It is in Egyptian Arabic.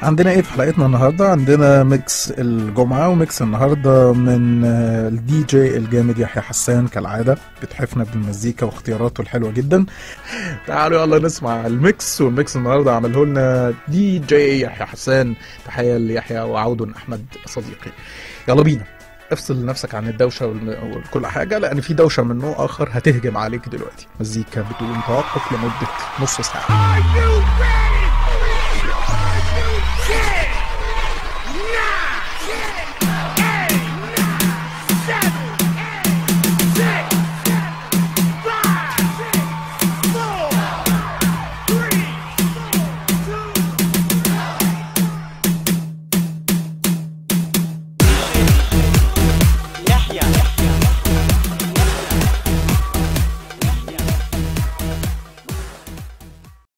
عندنا ايه في حلقتنا النهارده عندنا ميكس الجمعه وميكس النهارده من آه، الدي جي الجامد يحيى حسان كالعاده بتحفنا بالمزيكا واختياراته الحلوه جدا تعالوا يلا نسمع الميكس والميكس النهارده عمله لنا دي جي يحيى حسان تحيه ليحيى وعود احمد صديقي يلا بينا افصل نفسك عن الدوشه والم- وكل حاجه لان في دوشه من نوع اخر هتهجم عليك دلوقتي مزيكا بدون توقف لمده نص ساعه